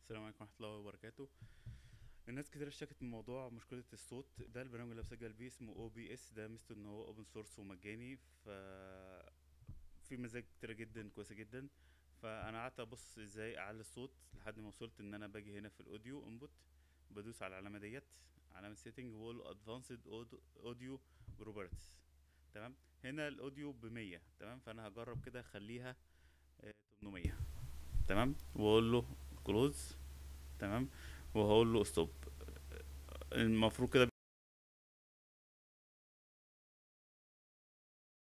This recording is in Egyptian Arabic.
السلام عليكم ورحمة الله وبركاته الناس كتير اشتكت من موضوع مشكلة الصوت ده البرنامج اللي بسجل بيه اسمه او بي اس ده ميزته ان هو اوبن سورس ومجاني ف في مزايا كتيرة جدا كويسة جدا فانا قعدت ابص ازاي اعلي الصوت لحد ما وصلت ان انا باجي هنا في الاوديو انبوت بدوس على العلامة ديت علامة سيتنج وول ادفانسد اوديو بروبرتيز تمام هنا الاوديو بمية تمام فانا هجرب كده اخليها آه، 800 تمام واقول له كلوز تمام وهقول له ستوب المفروض كده